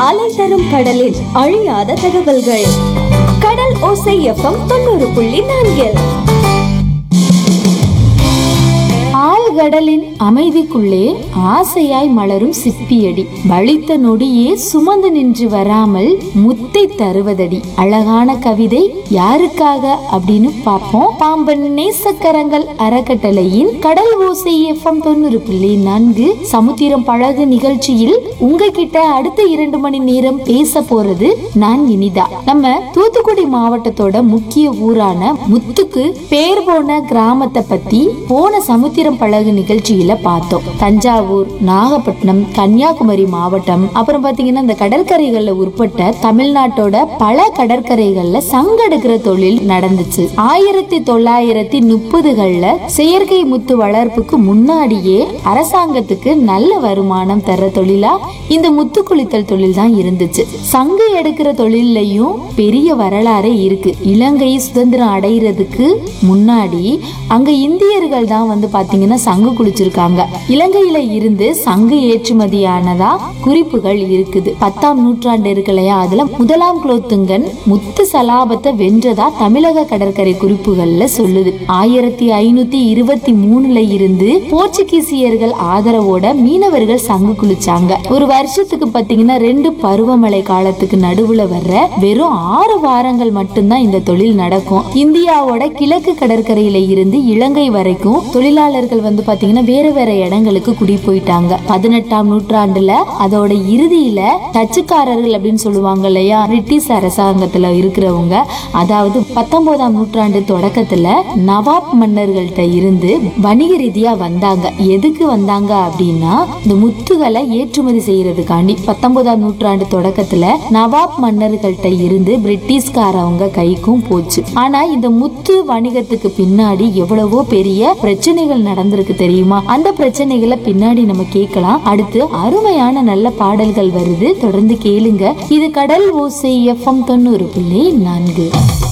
அலை தரும் கடலில் அழியாத தகவல்கள் கடல் ஓசை எஃப்எம் தொண்ணூறு புள்ளி நான்கில் ஆழ்கடலின் அமைதிக்குள்ளே ஆசையாய் மலரும் சிப்பியடி வலித்த நொடியே சுமந்து நின்று வராமல் முத்தை தருவதடி அழகான கவிதை யாருக்காக அப்படின்னு பார்ப்போம் பாம்பன் நேசக்கரங்கள் அறக்கட்டளையின் கடல் ஓசை எஃப்எம் தொண்ணூறு புள்ளி நான்கு சமுத்திரம் பழகு நிகழ்ச்சியில் உங்ககிட்ட அடுத்த இரண்டு மணி நேரம் பேச போறது நான் இனிதா நம்ம தூத்துக்குடி மாவட்டத்தோட முக்கிய ஊரான முத்துக்கு பேர் போன கிராமத்தை பத்தி போன சமுத்திரம் பழகு நிகழ்ச்சியில பார்த்தோம் தஞ்சாவூர் நாகப்பட்டினம் கன்னியாகுமரி மாவட்டம் அப்புறம் பாத்தீங்கன்னா இந்த கடற்கரைகள்ல உட்பட்ட தமிழ்நாட்டோட பல கடற்கரைகள்ல சங்கெடுக்கிற தொழில் நடந்துச்சு ஆயிரத்தி தொள்ளாயிரத்தி முப்பதுகள்ல செயற்கை முத்து வளர்ப்புக்கு முன்னாடியே அரசாங்கத்துக்கு நல்ல வருமானம் தர தொழிலா இந்த முத்து குளித்தல் தொழில் தான் இருந்துச்சு சங்கு எடுக்கிற தொழிலையும் பெரிய வரலாறே இருக்கு இலங்கை சுதந்திரம் அடைகிறதுக்கு முன்னாடி அங்க இந்தியர்கள் தான் வந்து பாத்தீங்கன்னா சங்கு குளிச்சிருக்காங்க இலங்கையில இருந்து சங்கு ஏற்றுமதியானதா குறிப்புகள் இருக்குது பத்தாம் நூற்றாண்டு இருக்கு இல்லையா அதுல முதலாம் குலோத்துங்கன் முத்து சலாபத்தை வென்றதா தமிழக கடற்கரை குறிப்புகள்ல சொல்லுது ஆயிரத்தி ஐநூத்தி இருபத்தி மூணுல இருந்து போர்ச்சுகீசியர்கள் ஆதரவோட மீனவர்கள் சங்கு குளிச்சாங்க ஒரு வருஷத்துக்கு பாத்தீங்கன்னா ரெண்டு பருவமழை காலத்துக்கு நடுவுல வர்ற வெறும் ஆறு வாரங்கள் மட்டும்தான் இந்த தொழில் நடக்கும் இந்தியாவோட கிழக்கு கடற்கரையில இருந்து இலங்கை வரைக்கும் தொழிலாளர்கள் வந்து பாத்தீங்கன்னா வேற வேற இடங்களுக்கு குடி போயிட்டாங்க பதினெட்டாம் நூற்றாண்டுல அதோட இறுதியில டச்சுக்காரர்கள் அப்படின்னு சொல்லுவாங்க இல்லையா பிரிட்டிஷ் அரசாங்கத்துல இருக்கிறவங்க அதாவது பத்தொன்பதாம் நூற்றாண்டு தொடக்கத்துல நவாப் மன்னர்கள்ட்ட இருந்து வணிக ரீதியா வந்தாங்க எதுக்கு வந்தாங்க அப்படின்னா இந்த முத்துகளை ஏற்றுமதி செய்யறதுக்காண்டி பத்தொன்பதாம் நூற்றாண்டு தொடக்கத்துல நவாப் மன்னர்கள்ட்ட இருந்து பிரிட்டிஷ்காரவங்க கைக்கும் போச்சு ஆனா இந்த முத்து வணிகத்துக்கு பின்னாடி எவ்வளவோ பெரிய பிரச்சனைகள் நடந்திருக்கு தெரியுமா அந்த பிரச்சனைகளை பின்னாடி நம்ம கேட்கலாம் அடுத்து அருமையான நல்ல பாடல்கள் வருது தொடர்ந்து கேளுங்க இது கடல் ஓசை எஃப்எம் தொண்ணூறு புள்ளி நான்கு